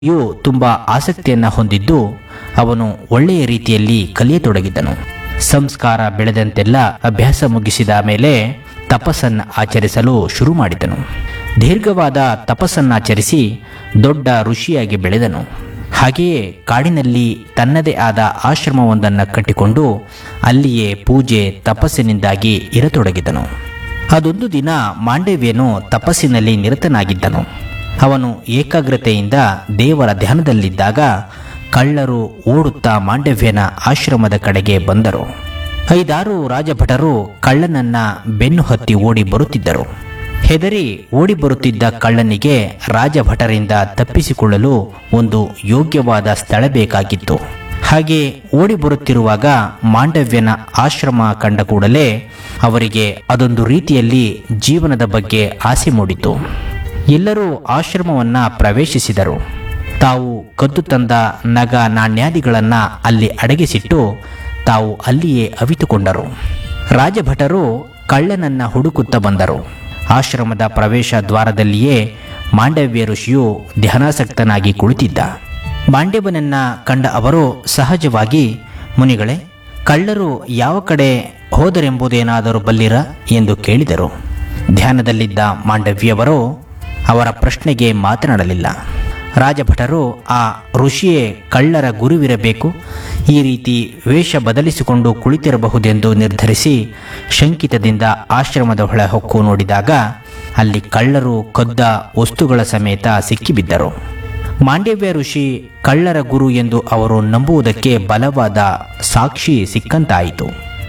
you ತುಂಬ ಆಸಕ್ತಿಯನ್ನು ಹೊಂದಿದ್ದು ಅವನು ಒಳ್ಳೆಯ ರೀತಿಯಲ್ಲಿ ಕಲಿಯತೊಡಗಿದ್ದನು ಸಂಸ್ಕಾರ ಬೆಳೆದಂತೆಲ್ಲ ಅಭ್ಯಾಸ ಮುಗಿಸಿದ ಮೇಲೆ ತಪಸ್ಸನ್ನು ಆಚರಿಸಲು ಶುರು ಮಾಡಿದನು ದೀರ್ಘವಾದ ತಪಸ್ಸನ್ನಾಚರಿಸಿ ದೊಡ್ಡ ಋಷಿಯಾಗಿ ಬೆಳೆದನು ಹಾಗೆಯೇ ಕಾಡಿನಲ್ಲಿ ತನ್ನದೇ ಆದ ಆಶ್ರಮವೊಂದನ್ನು ಕಟ್ಟಿಕೊಂಡು ಅಲ್ಲಿಯೇ ಪೂಜೆ ತಪಸ್ಸಿನಿಂದಾಗಿ ಇರತೊಡಗಿದನು ಅದೊಂದು ದಿನ ಮಾಂಡವ್ಯನು ತಪಸ್ಸಿನಲ್ಲಿ ನಿರತನಾಗಿದ್ದನು ಅವನು ಏಕಾಗ್ರತೆಯಿಂದ ದೇವರ ಧ್ಯಾನದಲ್ಲಿದ್ದಾಗ ಕಳ್ಳರು ಓಡುತ್ತಾ ಮಾಂಡವ್ಯನ ಆಶ್ರಮದ ಕಡೆಗೆ ಬಂದರು ಐದಾರು ರಾಜಭಟರು ಕಳ್ಳನನ್ನ ಬೆನ್ನು ಹತ್ತಿ ಓಡಿ ಬರುತ್ತಿದ್ದರು ಹೆದರಿ ಓಡಿ ಬರುತ್ತಿದ್ದ ಕಳ್ಳನಿಗೆ ರಾಜಭಟರಿಂದ ತಪ್ಪಿಸಿಕೊಳ್ಳಲು ಒಂದು ಯೋಗ್ಯವಾದ ಸ್ಥಳ ಬೇಕಾಗಿತ್ತು ಹಾಗೆ ಓಡಿ ಬರುತ್ತಿರುವಾಗ ಮಾಂಡವ್ಯನ ಆಶ್ರಮ ಕಂಡ ಕೂಡಲೇ ಅವರಿಗೆ ಅದೊಂದು ರೀತಿಯಲ್ಲಿ ಜೀವನದ ಬಗ್ಗೆ ಆಸೆ ಮೂಡಿತು ಎಲ್ಲರೂ ಆಶ್ರಮವನ್ನ ಪ್ರವೇಶಿಸಿದರು ತಾವು ಕದ್ದು ತಂದ ನಗ ನಾಣ್ಯಾದಿಗಳನ್ನ ಅಲ್ಲಿ ಅಡಗಿಸಿಟ್ಟು ತಾವು ಅಲ್ಲಿಯೇ ಅವಿತುಕೊಂಡರು ರಾಜಭಟರು ಕಳ್ಳನನ್ನ ಹುಡುಕುತ್ತಾ ಬಂದರು ಆಶ್ರಮದ ಪ್ರವೇಶ ದ್ವಾರದಲ್ಲಿಯೇ ಮಾಂಡವ್ಯ ಋಷಿಯು ಧ್ಯಾನಾಸಕ್ತನಾಗಿ ಕುಳಿತಿದ್ದ ಮಾಂಡವ್ಯನನ್ನ ಕಂಡ ಅವರು ಸಹಜವಾಗಿ ಮುನಿಗಳೇ ಕಳ್ಳರು ಯಾವ ಕಡೆ ಹೋದರೆಂಬುದೇನಾದರೂ ಬಲ್ಲಿರ ಎಂದು ಕೇಳಿದರು ಧ್ಯಾನದಲ್ಲಿದ್ದ ಮಾಂಡವ್ಯವರು ಅವರ ಪ್ರಶ್ನೆಗೆ ಮಾತನಾಡಲಿಲ್ಲ ರಾಜಭಟರು ಆ ಋಷಿಯೇ ಕಳ್ಳರ ಗುರುವಿರಬೇಕು ಈ ರೀತಿ ವೇಷ ಬದಲಿಸಿಕೊಂಡು ಕುಳಿತಿರಬಹುದೆಂದು ನಿರ್ಧರಿಸಿ ಶಂಕಿತದಿಂದ ಆಶ್ರಮದ ಒಳ ಹೊಕ್ಕು ನೋಡಿದಾಗ ಅಲ್ಲಿ ಕಳ್ಳರು ಕದ್ದ ವಸ್ತುಗಳ ಸಮೇತ ಸಿಕ್ಕಿಬಿದ್ದರು ಮಾಂಡವ್ಯ ಋಷಿ ಕಳ್ಳರ ಗುರು ಎಂದು ಅವರು ನಂಬುವುದಕ್ಕೆ ಬಲವಾದ ಸಾಕ್ಷಿ ಸಿಕ್ಕಂತಾಯಿತು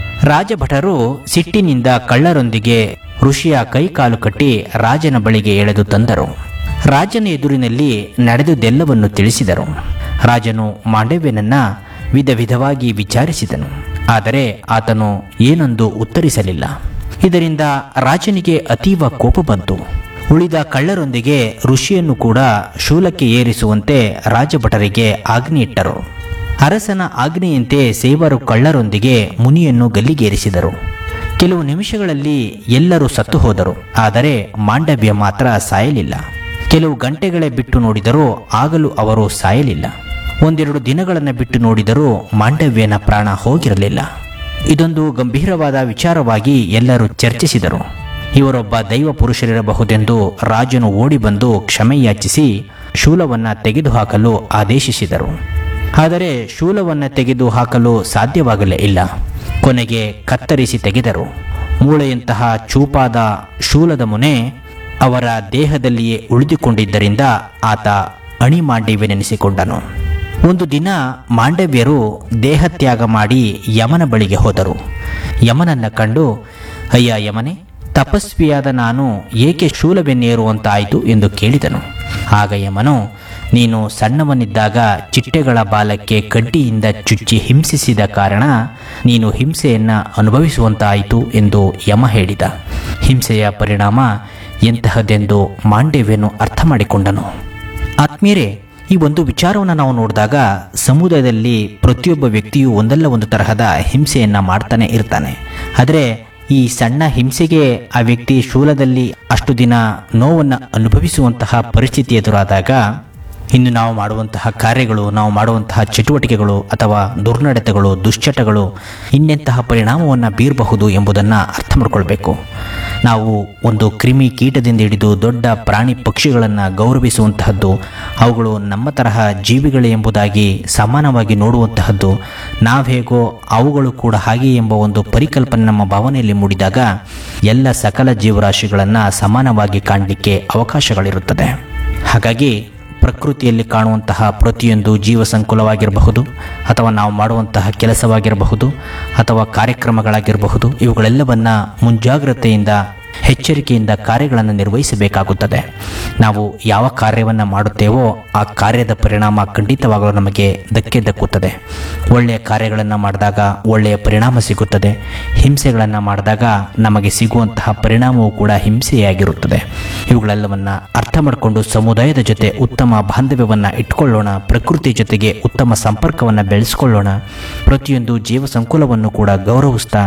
ರಾಜಭಟರು ಸಿಟ್ಟಿನಿಂದ ಕಳ್ಳರೊಂದಿಗೆ ಋಷಿಯ ಕೈಕಾಲು ಕಟ್ಟಿ ರಾಜನ ಬಳಿಗೆ ಎಳೆದು ತಂದರು ರಾಜನ ಎದುರಿನಲ್ಲಿ ನಡೆದುದೆಲ್ಲವನ್ನು ತಿಳಿಸಿದರು ರಾಜನು ಮಾಂಡವ್ಯನನ್ನ ವಿಧ ವಿಧವಾಗಿ ವಿಚಾರಿಸಿದನು ಆದರೆ ಆತನು ಏನೊಂದು ಉತ್ತರಿಸಲಿಲ್ಲ ಇದರಿಂದ ರಾಜನಿಗೆ ಅತೀವ ಕೋಪ ಬಂತು ಉಳಿದ ಕಳ್ಳರೊಂದಿಗೆ ಋಷಿಯನ್ನು ಕೂಡ ಶೂಲಕ್ಕೆ ಏರಿಸುವಂತೆ ರಾಜಭಟರಿಗೆ ಆಜ್ಞೆಯಿಟ್ಟರು ಅರಸನ ಆಜ್ಞೆಯಂತೆ ಸೇವರು ಕಳ್ಳರೊಂದಿಗೆ ಮುನಿಯನ್ನು ಗಲ್ಲಿಗೇರಿಸಿದರು ಕೆಲವು ನಿಮಿಷಗಳಲ್ಲಿ ಎಲ್ಲರೂ ಸತ್ತು ಹೋದರು ಆದರೆ ಮಾಂಡವ್ಯ ಮಾತ್ರ ಸಾಯಲಿಲ್ಲ ಕೆಲವು ಗಂಟೆಗಳೇ ಬಿಟ್ಟು ನೋಡಿದರೂ ಆಗಲೂ ಅವರು ಸಾಯಲಿಲ್ಲ ಒಂದೆರಡು ದಿನಗಳನ್ನು ಬಿಟ್ಟು ನೋಡಿದರೂ ಮಾಂಡವ್ಯನ ಪ್ರಾಣ ಹೋಗಿರಲಿಲ್ಲ ಇದೊಂದು ಗಂಭೀರವಾದ ವಿಚಾರವಾಗಿ ಎಲ್ಲರೂ ಚರ್ಚಿಸಿದರು ಇವರೊಬ್ಬ ದೈವ ಪುರುಷರಿರಬಹುದೆಂದು ರಾಜನು ಓಡಿ ಬಂದು ಕ್ಷಮೆಯಾಚಿಸಿ ಶೂಲವನ್ನ ತೆಗೆದುಹಾಕಲು ಆದೇಶಿಸಿದರು ಆದರೆ ಶೂಲವನ್ನು ತೆಗೆದು ಹಾಕಲು ಸಾಧ್ಯವಾಗಲೇ ಇಲ್ಲ ಕೊನೆಗೆ ಕತ್ತರಿಸಿ ತೆಗೆದರು ಮೂಳೆಯಂತಹ ಚೂಪಾದ ಶೂಲದ ಮುನೆ ಅವರ ದೇಹದಲ್ಲಿಯೇ ಉಳಿದುಕೊಂಡಿದ್ದರಿಂದ ಆತ ಅಣಿಮಾಂಡವ್ಯನೆನಿಸಿಕೊಂಡನು ಒಂದು ದಿನ ಮಾಂಡವ್ಯರು ದೇಹತ್ಯಾಗ ಮಾಡಿ ಯಮನ ಬಳಿಗೆ ಹೋದರು ಯಮನನ್ನ ಕಂಡು ಅಯ್ಯ ಯಮನೆ ತಪಸ್ವಿಯಾದ ನಾನು ಏಕೆ ಶೂಲವೆನ್ನೇರುವಂತಾಯಿತು ಎಂದು ಕೇಳಿದನು ಆಗ ಯಮನು ನೀನು ಸಣ್ಣವನಿದ್ದಾಗ ಚಿಟ್ಟೆಗಳ ಬಾಲಕ್ಕೆ ಕಡ್ಡಿಯಿಂದ ಚುಚ್ಚಿ ಹಿಂಸಿಸಿದ ಕಾರಣ ನೀನು ಹಿಂಸೆಯನ್ನು ಅನುಭವಿಸುವಂತಾಯಿತು ಎಂದು ಯಮ ಹೇಳಿದ ಹಿಂಸೆಯ ಪರಿಣಾಮ ಎಂತಹದೆಂದು ಮಾಂಡವ್ಯನು ಅರ್ಥ ಮಾಡಿಕೊಂಡನು ಆತ್ಮೀಯರೇ ಈ ಒಂದು ವಿಚಾರವನ್ನು ನಾವು ನೋಡಿದಾಗ ಸಮುದಾಯದಲ್ಲಿ ಪ್ರತಿಯೊಬ್ಬ ವ್ಯಕ್ತಿಯು ಒಂದಲ್ಲ ಒಂದು ತರಹದ ಹಿಂಸೆಯನ್ನು ಮಾಡ್ತಾನೆ ಇರ್ತಾನೆ ಆದರೆ ಈ ಸಣ್ಣ ಹಿಂಸೆಗೆ ಆ ವ್ಯಕ್ತಿ ಶೂಲದಲ್ಲಿ ಅಷ್ಟು ದಿನ ನೋವನ್ನು ಅನುಭವಿಸುವಂತಹ ಪರಿಸ್ಥಿತಿ ಎದುರಾದಾಗ ಇನ್ನು ನಾವು ಮಾಡುವಂತಹ ಕಾರ್ಯಗಳು ನಾವು ಮಾಡುವಂತಹ ಚಟುವಟಿಕೆಗಳು ಅಥವಾ ದುರ್ನಡತೆಗಳು ದುಶ್ಚಟಗಳು ಇನ್ನೆಂತಹ ಪರಿಣಾಮವನ್ನು ಬೀರಬಹುದು ಎಂಬುದನ್ನು ಅರ್ಥ ಮಾಡಿಕೊಳ್ಬೇಕು ನಾವು ಒಂದು ಕ್ರಿಮಿ ಕೀಟದಿಂದ ಹಿಡಿದು ದೊಡ್ಡ ಪ್ರಾಣಿ ಪಕ್ಷಿಗಳನ್ನು ಗೌರವಿಸುವಂತಹದ್ದು ಅವುಗಳು ನಮ್ಮ ತರಹ ಜೀವಿಗಳೇ ಎಂಬುದಾಗಿ ಸಮಾನವಾಗಿ ನೋಡುವಂತಹದ್ದು ನಾವು ಹೇಗೋ ಅವುಗಳು ಕೂಡ ಹಾಗೆ ಎಂಬ ಒಂದು ಪರಿಕಲ್ಪನೆ ನಮ್ಮ ಭಾವನೆಯಲ್ಲಿ ಮೂಡಿದಾಗ ಎಲ್ಲ ಸಕಲ ಜೀವರಾಶಿಗಳನ್ನು ಸಮಾನವಾಗಿ ಕಾಣಲಿಕ್ಕೆ ಅವಕಾಶಗಳಿರುತ್ತದೆ ಹಾಗಾಗಿ ಪ್ರಕೃತಿಯಲ್ಲಿ ಕಾಣುವಂತಹ ಪ್ರತಿಯೊಂದು ಜೀವ ಸಂಕುಲವಾಗಿರಬಹುದು ಅಥವಾ ನಾವು ಮಾಡುವಂತಹ ಕೆಲಸವಾಗಿರಬಹುದು ಅಥವಾ ಕಾರ್ಯಕ್ರಮಗಳಾಗಿರಬಹುದು ಇವುಗಳೆಲ್ಲವನ್ನ ಮುಂಜಾಗ್ರತೆಯಿಂದ ಎಚ್ಚರಿಕೆಯಿಂದ ಕಾರ್ಯಗಳನ್ನು ನಿರ್ವಹಿಸಬೇಕಾಗುತ್ತದೆ ನಾವು ಯಾವ ಕಾರ್ಯವನ್ನು ಮಾಡುತ್ತೇವೋ ಆ ಕಾರ್ಯದ ಪರಿಣಾಮ ಖಂಡಿತವಾಗಲೂ ನಮಗೆ ಧಕ್ಕೆ ದಕ್ಕುತ್ತದೆ ಒಳ್ಳೆಯ ಕಾರ್ಯಗಳನ್ನು ಮಾಡಿದಾಗ ಒಳ್ಳೆಯ ಪರಿಣಾಮ ಸಿಗುತ್ತದೆ ಹಿಂಸೆಗಳನ್ನು ಮಾಡಿದಾಗ ನಮಗೆ ಸಿಗುವಂತಹ ಪರಿಣಾಮವೂ ಕೂಡ ಹಿಂಸೆಯಾಗಿರುತ್ತದೆ ಇವುಗಳೆಲ್ಲವನ್ನು ಅರ್ಥ ಮಾಡಿಕೊಂಡು ಸಮುದಾಯದ ಜೊತೆ ಉತ್ತಮ ಬಾಂಧವ್ಯವನ್ನು ಇಟ್ಕೊಳ್ಳೋಣ ಪ್ರಕೃತಿ ಜೊತೆಗೆ ಉತ್ತಮ ಸಂಪರ್ಕವನ್ನು ಬೆಳೆಸ್ಕೊಳ್ಳೋಣ ಪ್ರತಿಯೊಂದು ಜೀವ ಸಂಕುಲವನ್ನು ಕೂಡ ಗೌರವಿಸ್ತಾ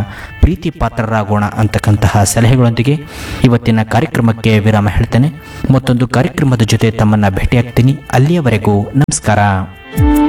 ಪ್ರೀತಿ ಪಾತ್ರರಾಗೋಣ ಅಂತಕ್ಕಂತಹ ಸಲಹೆಗಳೊಂದಿಗೆ ಇವತ್ತಿನ ಕಾರ್ಯಕ್ರಮಕ್ಕೆ ವಿರಾಮ ಹೇಳ್ತೇನೆ ಮತ್ತೊಂದು ಕಾರ್ಯಕ್ರಮದ ಜೊತೆ ತಮ್ಮನ್ನ ಭೇಟಿಯಾಗ್ತೀನಿ ಅಲ್ಲಿಯವರೆಗೂ ನಮಸ್ಕಾರ